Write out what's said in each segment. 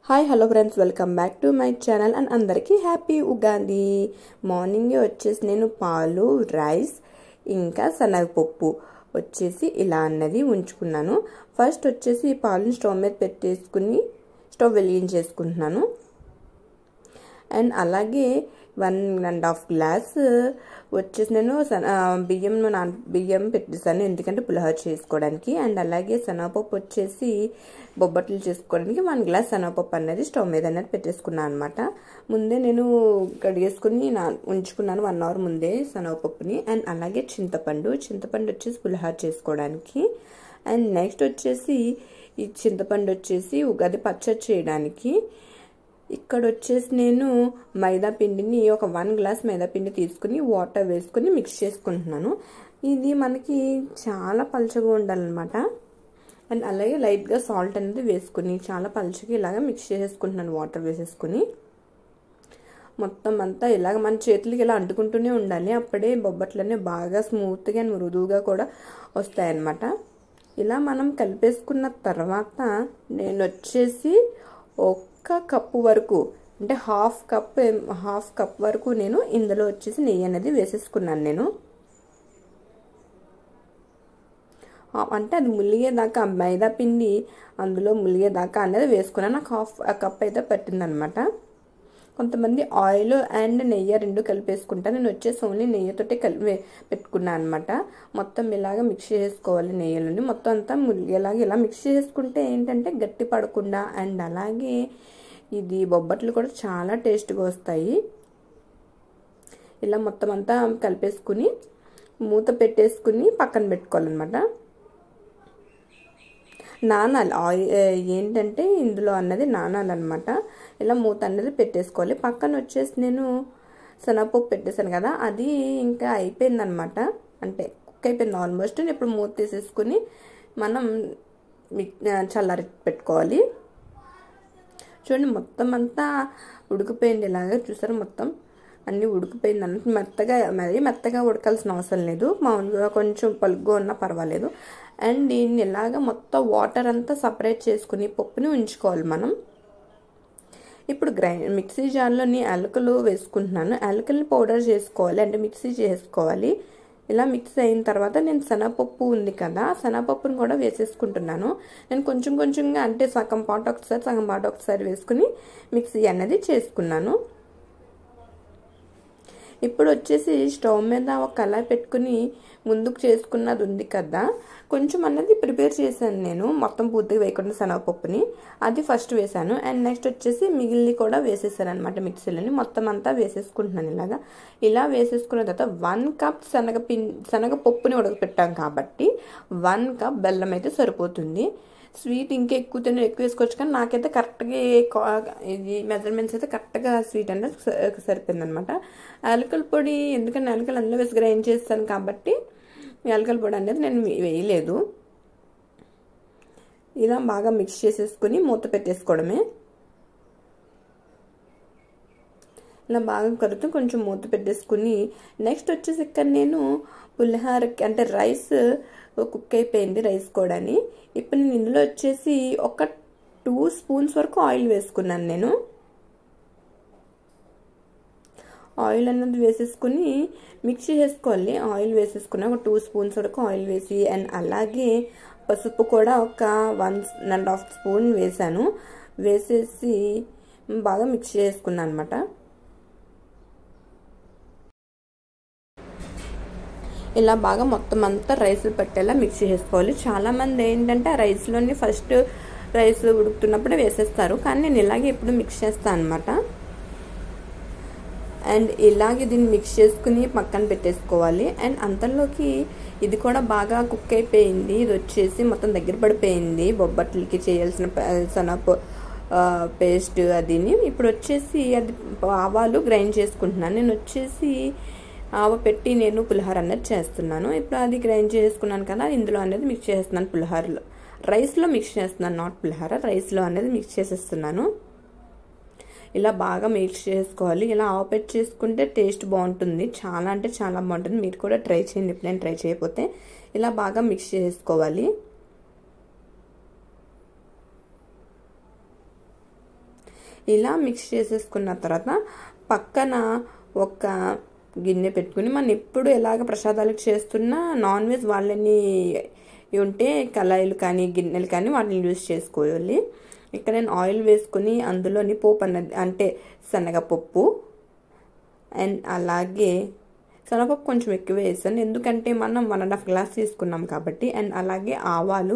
hi hello friends welcome back to my channel and అందరికీ happy Ugadi morning వచ్చేసి నేను పాలు రైస్ ఇంకా శనగపప్పు వచ్చేసి ఇలా అన్నది ఉంచుకున్నాను ఫస్ట్ వచ్చేసి ఈ పాలను స్టవ్ మీద పెట్టేసుకుని స్టవ్ వెలిగించేసుకుంటున్నాను అండ్ అలాగే వన్ అండ్ హాఫ్ గ్లాస్ వచ్చేసి నేను బియ్యం నాన్ బియ్యం పెట్టేసాను ఎందుకంటే పులిహోర చేసుకోవడానికి అండ్ అలాగే శనగపప్పు వచ్చేసి బొబ్బట్లు చేసుకోవడానికి వన్ గ్లాస్ శనగపప్పు అనేది స్టవ్ మీద అనేది పెట్టేసుకున్నాను అనమాట ముందే నేను కడిగేసుకుని నా ఉంచుకున్నాను వన్ అవర్ ముందే శనగపప్పుని అండ్ అలాగే చింతపండు చింతపండు వచ్చేసి పులిహోర చేసుకోవడానికి అండ్ నెక్స్ట్ వచ్చేసి ఈ చింతపండు వచ్చేసి ఉగాది పచ్చడి చేయడానికి ఇక్కడ వచ్చేసి నేను మైదా పిండిని ఒక వన్ గ్లాస్ మైదా పిండి తీసుకుని వాటర్ వేసుకుని మిక్స్ చేసుకుంటున్నాను ఇది మనకి చాలా పలుచగా ఉండాలన్నమాట అండ్ అలాగే లైట్గా సాల్ట్ అనేది వేసుకుని చాలా పలుచగా ఇలాగ మిక్స్ చేసేసుకుంటున్నాను వాటర్ వేసేసుకుని మొత్తం అంతా ఇలాగ మన చేతులకి ఇలా అంటుకుంటూనే ఉండాలి అప్పుడే బొబ్బట్లనే బాగా స్మూత్గా అండ్ మృదువుగా కూడా వస్తాయన్నమాట ఇలా మనం కలిపేసుకున్న తర్వాత నేను వచ్చేసి ఒక్క కప్పు వరకు అంటే హాఫ్ కప్ హాఫ్ కప్ వరకు నేను ఇందులో వచ్చేసి నెయ్యి అనేది వేసేసుకున్నాను నేను అంటే అది ములిగేదాకా మైదా పిండి అందులో ములిగేదాకా అనేది వేసుకున్నాను నాకు హాఫ్ కప్ అయితే పట్టిందనమాట కొంతమంది ఆయిల్ అండ్ నెయ్యి రెండు కలిపేసుకుంటాను నేను వచ్చేసి ఓన్లీ నెయ్యితోటే కలిపి పెట్టుకున్నాను అనమాట మొత్తం ఇలాగ మిక్స్ చేసుకోవాలి నెయ్యిలోని మొత్తం అంతా ములిగేలాగా ఇలా మిక్స్ చేసుకుంటే ఏంటంటే గట్టి పడకుండా అండ్ అలాగే ఇది బొబ్బట్లు కూడా చాలా టేస్ట్గా వస్తాయి ఇలా మొత్తం అంతా కలిపేసుకుని మూత పెట్టేసుకుని పక్కన పెట్టుకోవాలన్నమాట నానాలు ఆయిల్ ఏంటంటే ఇందులో అన్నది నానాలు అనమాట ఇలా మూత అన్నది పెట్టేసుకోవాలి పక్కన వచ్చేసి నేను శనగపప్పు పెట్టేశాను కదా అది ఇంకా అయిపోయిందనమాట అంటే కుక్ అయిపోయింది ఆల్మోస్ట్ ఇప్పుడు మూత తీసేసుకుని మనం చల్లారి పెట్టుకోవాలి చూడండి మొత్తం అంతా ఉడికిపోయింది ఇలాగా చూసారు మొత్తం అన్నీ ఉడికిపోయింది అన్నట్టు మెత్తగా మరీ మెత్తగా ఉడకాల్సిన అవసరం లేదు మామూలుగా కొంచెం పలుగ్గా ఉన్నా పర్వాలేదు అండ్ దీన్ని ఇలాగ మొత్తం వాటర్ అంతా సపరేట్ చేసుకుని పప్పుని ఉంచుకోవాలి మనం ఇప్పుడు గ్రై మిక్సీ జార్లోని యాలకులు వేసుకుంటున్నాను యాలకుల్ని పౌడర్ చేసుకోవాలి అంటే మిక్సీ చేసుకోవాలి ఇలా మిక్స్ అయిన తర్వాత నేను శనగపప్పు ఉంది కదా శనగపప్పును కూడా వేసేసుకుంటున్నాను నేను కొంచెం కొంచెంగా అంటే సగం పాట ఒకసారి సగం పాట ఒకసారి వేసుకుని మిక్సీ అనేది చేసుకున్నాను ఇప్పుడు వచ్చేసి స్టవ్ మీద ఒక కళాయి పెట్టుకుని ముందుకు చేసుకున్నది ఉంది కదా కొంచెం అన్నది ప్రిపేర్ చేశాను నేను మొత్తం పూర్తిగా వేయకుండా శనగపప్పుని అది ఫస్ట్ వేసాను అండ్ నెక్స్ట్ వచ్చేసి మిగిలిని కూడా వేసేసాను అనమాట మిక్సీలోని మొత్తం అంతా వేసేసుకుంటున్నాను ఇలాగా ఇలా వేసేసుకున్న తర్వాత వన్ కప్ శనగ పిన్ శనగపప్పుని ఉడకపెట్టాం కాబట్టి వన్ కప్ బెల్లం అయితే సరిపోతుంది స్వీట్ ఇంకా ఎక్కువ తిన ఎక్కువ వేసుకోవచ్చు కానీ నాకైతే కరెక్ట్గా ఇది మెజర్మెంట్స్ అయితే కరెక్ట్గా స్వీట్ అనేది సరిపోయింది అనమాట యాలకల పొడి ఎందుకంటే యాలకలు అందులో వేసి గ్రైండ్ చేస్తాను కాబట్టి యాలకల పొడి అనేది నేను వేయలేదు ఇలా బాగా మిక్స్ చేసేసుకుని మూత పెట్టేసుకోవడమే ఇలా బాగా కలుపుతూ కొంచెం మూత పెట్టేసుకుని నెక్స్ట్ వచ్చేసి ఇక్కడ నేను పులిహారకి అంటే రైస్ కుక్ అయిపోయింది రైస్ కూడా ఇప్పుడు నేను ఇందులో వచ్చేసి ఒక టూ స్పూన్స్ వరకు ఆయిల్ వేసుకున్నాను నేను ఆయిల్ అన్నది వేసేసుకుని మిక్స్ చేసుకోవాలి ఆయిల్ వేసేసుకున్న ఒక టూ స్పూన్స్ వరకు ఆయిల్ వేసి అండ్ అలాగే పసుపు కూడా ఒక వన్ అండ్ హాఫ్ స్పూన్ వేసాను వేసేసి బాగా మిక్స్ చేసుకున్నాను అనమాట ఇలా బాగా మొత్తం అంతా రైస్ పెట్టేలా మిక్స్ చేసుకోవాలి చాలామంది ఏంటంటే ఆ రైస్లోని ఫస్ట్ రైస్ ఉడుకుతున్నప్పుడే వేసేస్తారు కానీ నేను ఇలాగే ఎప్పుడు మిక్స్ చేస్తాను అనమాట అండ్ ఇలాగే దీన్ని మిక్స్ చేసుకుని పక్కన పెట్టేసుకోవాలి అండ్ అంతలోకి ఇది కూడా బాగా కుక్ అయిపోయింది ఇది వచ్చేసి మొత్తం దగ్గర పడిపోయింది బొబ్బట్లకి చేయాల్సిన సనపు పేస్ట్ అదిని ఇప్పుడు వచ్చేసి అది ఆవాలు గ్రైండ్ చేసుకుంటున్నాను నేను వచ్చేసి ఆవ పెట్టి నేను పులిహోర అనేది చేస్తున్నాను ఇప్పుడు అది గ్రైండ్ చేసుకున్నాను కదా ఇందులో అనేది మిక్స్ చేస్తున్నాను పులిహోరలో రైస్లో మిక్స్ చేస్తున్నాను నాట్ పులిహోర రైస్లో అనేది మిక్స్ చేసేస్తున్నాను ఇలా బాగా మిక్స్ చేసుకోవాలి ఇలా ఆవ పెట్టి చేసుకుంటే టేస్ట్ బాగుంటుంది చాలా అంటే చాలా బాగుంటుంది మీరు కూడా ట్రై చేయండి ఎప్పుడైనా ట్రై చేయకపోతే ఇలా బాగా మిక్స్ చేసుకోవాలి ఇలా మిక్స్ చేసేసుకున్న తర్వాత పక్కన ఒక గిన్నె పెట్టుకుని మనం ఎప్పుడు ఎలాగ ప్రసాదాలకు చేస్తున్నా నాన్ వెజ్ వాళ్ళని ఉంటే కళాయిలు కానీ గిన్నెలు కానీ వాటిని యూజ్ చేసుకోవాలి ఇక్కడ నేను ఆయిల్ వేసుకుని అందులోని పోపు అన్నది అంటే శనగపప్పు అండ్ అలాగే శనగపప్పు కొంచెం ఎక్కువ వేసాను ఎందుకంటే మనం వన్ అండ్ హాఫ్ గ్లాస్ తీసుకున్నాం కాబట్టి అండ్ అలాగే ఆవాలు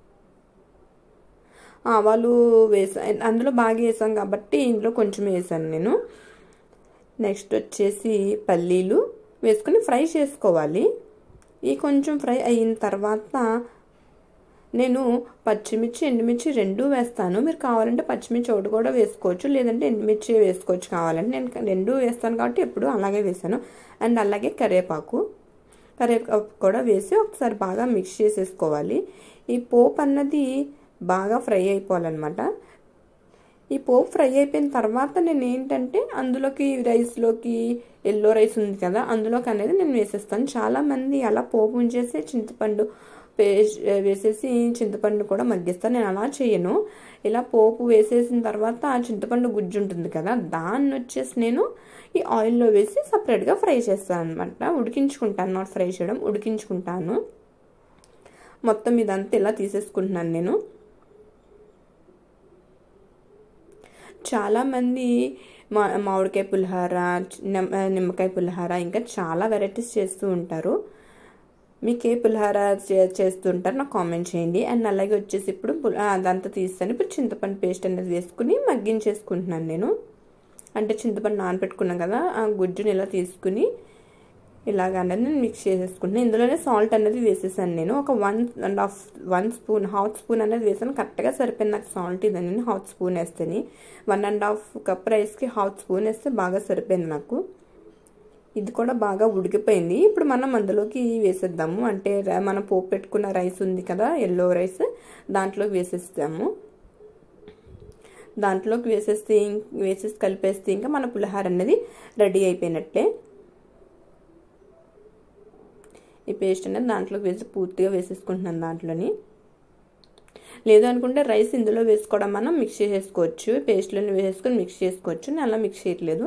ఆవాలు వేసా అందులో బాగా వేసాం కాబట్టి ఇందులో కొంచెం వేసాను నేను నెక్స్ట్ వచ్చేసి పల్లీలు వేసుకుని ఫ్రై చేసుకోవాలి ఈ కొంచెం ఫ్రై అయిన తర్వాత నేను పచ్చిమిర్చి ఎండుమిర్చి రెండు వేస్తాను మీరు కావాలంటే పచ్చిమిర్చి ఒకటి కూడా వేసుకోవచ్చు లేదంటే ఎండుమిర్చి వేసుకోవచ్చు కావాలంటే నేను రెండు వేస్తాను కాబట్టి ఎప్పుడు అలాగే వేసాను అండ్ అలాగే కరివేపాకు కరివేపాకు కూడా వేసి ఒకసారి బాగా మిక్స్ చేసేసుకోవాలి ఈ పోపు అన్నది బాగా ఫ్రై అయిపోవాలన్నమాట ఈ పోపు ఫ్రై అయిపోయిన తర్వాత నేను ఏంటంటే అందులోకి రైస్లోకి ఎల్లో రైస్ ఉంది కదా అందులోకి అనేది నేను వేసేస్తాను చాలామంది అలా పోపు ఉంచేసి చింతపండు పేస్ట్ వేసేసి చింతపండు కూడా మగ్గిస్తాను నేను అలా చేయను ఇలా పోపు వేసేసిన తర్వాత ఆ చింతపండు గుజ్జు ఉంటుంది కదా దాన్ని వచ్చేసి నేను ఈ ఆయిల్లో వేసి సపరేట్గా ఫ్రై చేస్తాను అనమాట ఉడికించుకుంటాను నాట్ ఫ్రై చేయడం ఉడికించుకుంటాను మొత్తం ఇదంతా ఇలా తీసేసుకుంటున్నాను నేను చాలామంది మా మామిడికాయ పులిహార నిమ్మకాయ పులిహార ఇంకా చాలా వెరైటీస్ చేస్తూ ఉంటారు మీకు ఏ పులిహార చేస్తుంటారు నాకు కామెంట్ చేయండి అండ్ అలాగే వచ్చేసి ఇప్పుడు అదంతా తీస్తాను ఇప్పుడు చింతపండు పేస్ట్ అనేది వేసుకుని మగ్గించేసుకుంటున్నాను నేను అంటే చింతపండు నానబెట్టుకున్నాం కదా ఆ గుజ్జుని ఇలా తీసుకుని ఇలాగ అనేది నేను మిక్స్ చేసేసుకుంటున్నాను ఇందులోనే సాల్ట్ అనేది వేసేసాను నేను ఒక one and half one spoon half spoon అనేది వేసాను కరెక్ట్గా సరిపోయింది నాకు సాల్ట్ ఇదని నేను హాఫ్ స్పూన్ వేస్తేని వన్ అండ్ హాఫ్ కప్ రైస్కి హాఫ్ స్పూన్ వేస్తే బాగా సరిపోయింది నాకు ఇది కూడా బాగా ఉడికిపోయింది ఇప్పుడు మనం అందులోకి వేసేద్దాము అంటే మనం పోపు పెట్టుకున్న రైస్ ఉంది కదా ఎల్లో రైస్ దాంట్లోకి వేసేస్తాము దాంట్లోకి వేసేస్తే వేసేసి కలిపేస్తే ఇంకా మన పులిహార అనేది రెడీ అయిపోయినట్లే ఈ పేస్ట్ అనేది దాంట్లోకి వేసి పూర్తిగా వేసేసుకుంటున్నాను దాంట్లోని లేదు అనుకుంటే రైస్ ఇందులో వేసుకోవడం మనం మిక్స్ చేసేసుకోవచ్చు పేస్ట్లోని వేసేసుకొని మిక్స్ చేసుకోవచ్చు నేను అలా మిక్స్ చేయట్లేదు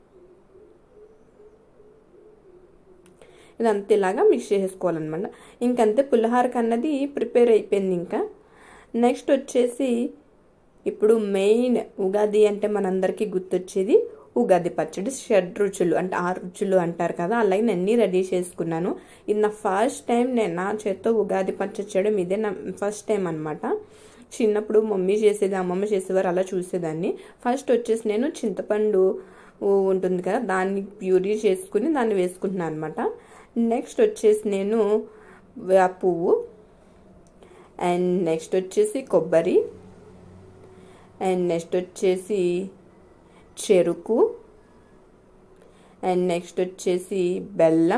ఇదంతా ఇలాగా మిక్స్ చేసేసుకోవాలన్నమాట ఇంకంతే పులిహారకి అన్నది ప్రిపేర్ అయిపోయింది ఇంకా నెక్స్ట్ వచ్చేసి ఇప్పుడు మెయిన్ ఉగాది అంటే మనందరికీ గుర్తొచ్చేది ఉగాది పచ్చడి షడ్ రుచులు అంటే ఆరు రుచులు అంటారు కదా అలాగే నేను అన్నీ రెడీ చేసుకున్నాను ఇది నా ఫస్ట్ టైం నేను నా చేత్తో ఉగాది పచ్చడి చేయడం ఇదే నా ఫస్ట్ టైం అనమాట చిన్నప్పుడు మమ్మీ చేసేది అమ్మమ్మ చేసేవారు అలా చూసేదాన్ని ఫస్ట్ వచ్చేసి నేను చింతపండు ఉంటుంది కదా దాన్ని ప్యూరీ చేసుకుని దాన్ని వేసుకుంటున్నాను అనమాట నెక్స్ట్ వచ్చేసి నేను పువ్వు అండ్ నెక్స్ట్ వచ్చేసి కొబ్బరి అండ్ నెక్స్ట్ వచ్చేసి చెరుకు అండ్ నెక్స్ట్ వచ్చేసి బెల్లం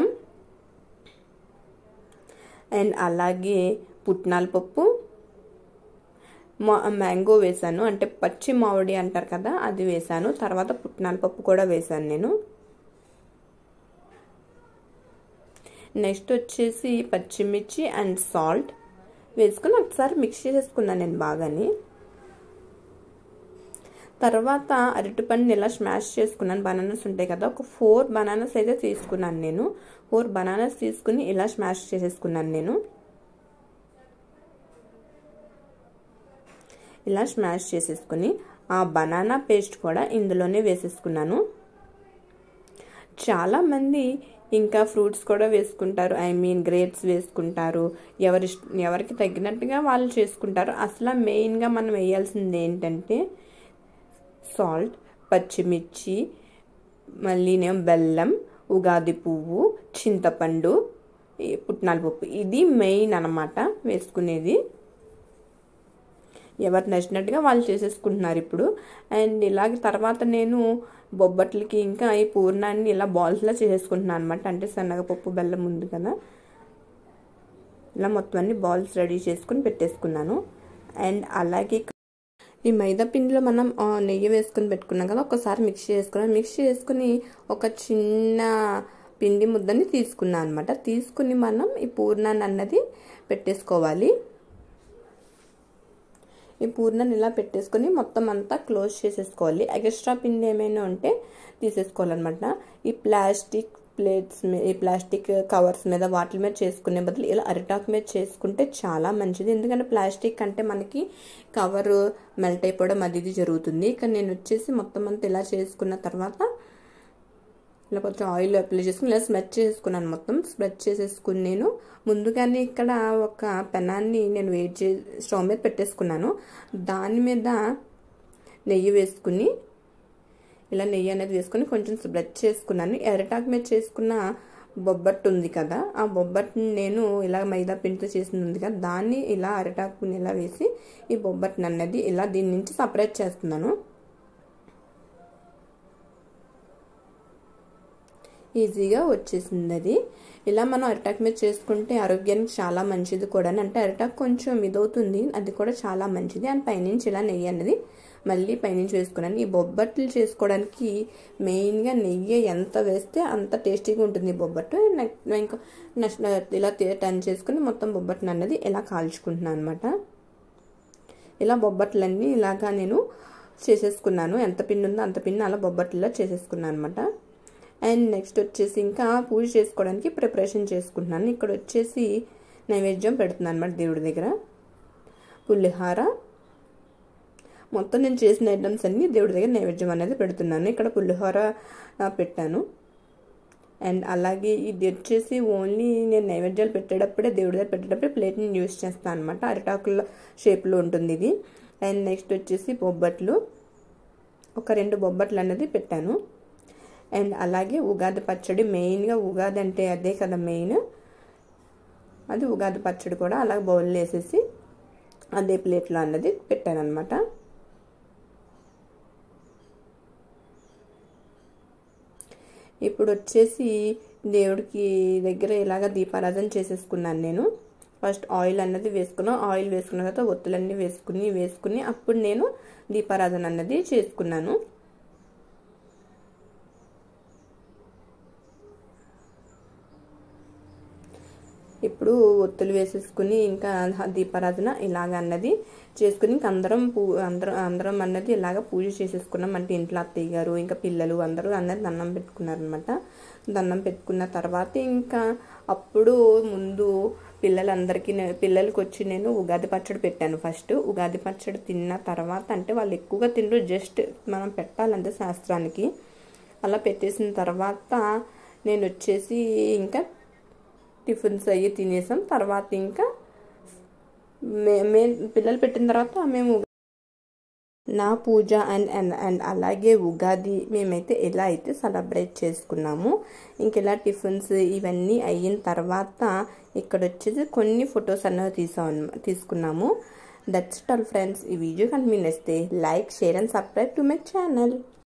అండ్ అలాగే పుట్నాల పప్పు మా మ్యాంగో వేసాను అంటే పచ్చి మామిడి అంటారు కదా అది వేసాను తర్వాత పుట్నాల పప్పు కూడా వేసాను నేను నెక్స్ట్ వచ్చేసి పచ్చిమిర్చి అండ్ సాల్ట్ వేసుకుని ఒకసారి మిక్స్ చేసేసుకున్నాను నేను బాగాని తర్వాత అరటిపండుని ఇలా స్మాష్ చేసుకున్నాను బనానాస్ ఉంటాయి కదా ఒక ఫోర్ బనానాస్ అయితే తీసుకున్నాను నేను ఫోర్ బనానాస్ తీసుకుని ఇలా స్మాష్ చేసేసుకున్నాను నేను ఇలా స్మాష్ చేసేసుకుని ఆ బనానా పేస్ట్ కూడా ఇందులోనే వేసేసుకున్నాను చాలామంది ఇంకా ఫ్రూట్స్ కూడా వేసుకుంటారు ఐ మీన్ గ్రేప్స్ వేసుకుంటారు ఎవరి ఎవరికి తగ్గినట్టుగా వాళ్ళు చేసుకుంటారు అసలు మెయిన్గా మనం వేయాల్సింది ఏంటంటే సాల్ట్ పచ్చిమిర్చి మళ్ళీనేమో బెల్లం ఉగాది పువ్వు చింతపండు పుట్నాల పప్పు ఇది మెయిన్ అనమాట వేసుకునేది ఎవరు నచ్చినట్టుగా వాళ్ళు చేసేసుకుంటున్నారు ఇప్పుడు అండ్ ఇలాగ తర్వాత నేను బొబ్బట్లకి ఇంకా ఈ పూర్ణాన్ని ఇలా బాల్స్లా చేసేసుకుంటున్నాను అనమాట అంటే శనగపప్పు బెల్లం ఉంది కదా ఇలా మొత్తం అన్ని బాల్స్ రెడీ చేసుకుని పెట్టేసుకున్నాను అండ్ అలాగే ఈ మైదా పిండిలో మనం నెయ్యి వేసుకుని పెట్టుకున్నాం కదా ఒకసారి మిక్స్ చేసుకున్నాం మిక్స్ చేసుకుని ఒక చిన్న పిండి ముద్దని తీసుకున్నాం అనమాట తీసుకుని మనం ఈ పూర్ణాన్ని అన్నది పెట్టేసుకోవాలి ఈ పూర్ణాన్ని ఇలా పెట్టేసుకొని మొత్తం అంతా క్లోజ్ చేసేసుకోవాలి ఎక్స్ట్రా పిండి ఏమైనా ఉంటే తీసేసుకోవాలన్నమాట ఈ ప్లాస్టిక్ ప్లేట్స్ ఈ ప్లాస్టిక్ కవర్స్ మీద వాటి మీద చేసుకునే బదులు ఇలా అరిటాక్ మీద చేసుకుంటే చాలా మంచిది ఎందుకంటే ప్లాస్టిక్ అంటే మనకి కవర్ మెల్ట్ అయిపోవడం అది ఇది జరుగుతుంది ఇక నేను వచ్చేసి మొత్తం అంతా ఇలా చేసుకున్న తర్వాత ఇలా కొంచెం ఆయిల్ అప్లై చేసుకుని ఇలా స్ప్రెడ్ చేసుకున్నాను మొత్తం స్ప్రెడ్ చేసేసుకుని నేను ముందుగానే ఇక్కడ ఒక పెనాన్ని నేను వెయిట్ చే స్టవ్ మీద పెట్టేసుకున్నాను దాని మీద నెయ్యి వేసుకుని ఇలా నెయ్యి అనేది వేసుకొని కొంచెం స్ప్రెడ్ చేసుకున్నాను ఎరటాక్ మీద చేసుకున్న బొబ్బట్టు ఉంది కదా ఆ బొబ్బట్టుని నేను ఇలా మైదా పిండితో చేసింది ఉంది కదా దాన్ని ఇలా అరటాకుని ఇలా వేసి ఈ బొబ్బట్టుని అన్నది ఇలా దీని నుంచి సపరేట్ చేస్తున్నాను ఈజీగా వచ్చేసింది అది ఇలా మనం అరిటాక్ మీద చేసుకుంటే ఆరోగ్యానికి చాలా మంచిది కూడా అంటే అరిటాక్ కొంచెం ఇదవుతుంది అది కూడా చాలా మంచిది అండ్ పైనుంచి ఇలా నెయ్యి అనేది మళ్ళీ పైనుంచి వేసుకున్నాను ఈ బొబ్బట్లు చేసుకోవడానికి మెయిన్గా నెయ్యి ఎంత వేస్తే అంత టేస్టీగా ఉంటుంది ఈ బొబ్బట్టు ఇంకా ఇలా టర్న్ చేసుకుని మొత్తం బొబ్బట్టును అన్నది ఇలా కాల్చుకుంటున్నాను అనమాట ఇలా బొబ్బట్లన్నీ ఇలాగా నేను చేసేసుకున్నాను ఎంత పిండి ఉందో అంత పిండి అలా బొబ్బట్లలో చేసేసుకున్నాను అనమాట అండ్ నెక్స్ట్ వచ్చేసి ఇంకా పూజ చేసుకోవడానికి ప్రిపరేషన్ చేసుకుంటున్నాను ఇక్కడ వచ్చేసి నైవేద్యం పెడుతున్నాను అనమాట దేవుడి దగ్గర పులిహార మొత్తం నేను చేసిన ఐటమ్స్ అన్ని దేవుడి దగ్గర నైవేద్యం అనేది పెడుతున్నాను ఇక్కడ పులిహోర పెట్టాను అండ్ అలాగే ఇది వచ్చేసి ఓన్లీ నేను నైవేద్యాలు పెట్టేటప్పుడే దేవుడి దగ్గర పెట్టేటప్పుడే ప్లేట్ని యూస్ చేస్తాను అనమాట అరిటాకుల షేప్లో ఉంటుంది ఇది అండ్ నెక్స్ట్ వచ్చేసి బొబ్బట్లు ఒక రెండు బొబ్బట్లు అనేది పెట్టాను అండ్ అలాగే ఉగాది పచ్చడి మెయిన్గా ఉగాది అంటే అదే కదా మెయిన్ అది ఉగాది పచ్చడి కూడా అలా బౌల్ వేసేసి అదే ప్లేట్లో అన్నది పెట్టాను అనమాట ఇప్పుడు వచ్చేసి దేవుడికి దగ్గర ఇలాగ దీపారాధన చేసేసుకున్నాను నేను ఫస్ట్ ఆయిల్ అన్నది వేసుకున్నాను ఆయిల్ వేసుకున్న తర్వాత ఒత్తులన్నీ వేసుకుని వేసుకుని అప్పుడు నేను దీపారాధన అన్నది చేసుకున్నాను ఇప్పుడు ఒత్తులు వేసేసుకుని ఇంకా దీపారాధన ఇలాగ అన్నది చేసుకుని ఇంకా అందరం పూ అందరం అందరం అన్నది ఇలాగ పూజ చేసేసుకున్నాం అంటే ఇంట్లో అత్తయ్య గారు ఇంకా పిల్లలు అందరూ అన్నది దండం పెట్టుకున్నారనమాట దండం పెట్టుకున్న తర్వాత ఇంకా అప్పుడు ముందు పిల్లలందరికీ పిల్లలకి వచ్చి నేను ఉగాది పచ్చడి పెట్టాను ఫస్ట్ ఉగాది పచ్చడి తిన్న తర్వాత అంటే వాళ్ళు ఎక్కువగా తింటూ జస్ట్ మనం పెట్టాలంటే శాస్త్రానికి అలా పెట్టేసిన తర్వాత నేను వచ్చేసి ఇంకా టిఫిన్స్ అయ్యి తినేసాం తర్వాత ఇంకా మే మే పిల్లలు పెట్టిన తర్వాత మేము నా పూజ అండ్ అండ్ అండ్ అలాగే ఉగాది మేమైతే ఎలా అయితే సెలబ్రేట్ చేసుకున్నాము ఇంకెలా టిఫిన్స్ ఇవన్నీ అయిన తర్వాత ఇక్కడ వచ్చేసి కొన్ని ఫొటోస్ అన్నవి తీసా తీసుకున్నాము దట్స్ ఆల్ ఫ్రెండ్స్ ఈ వీడియో కనుక మీ నచ్చితే like share and subscribe to my channel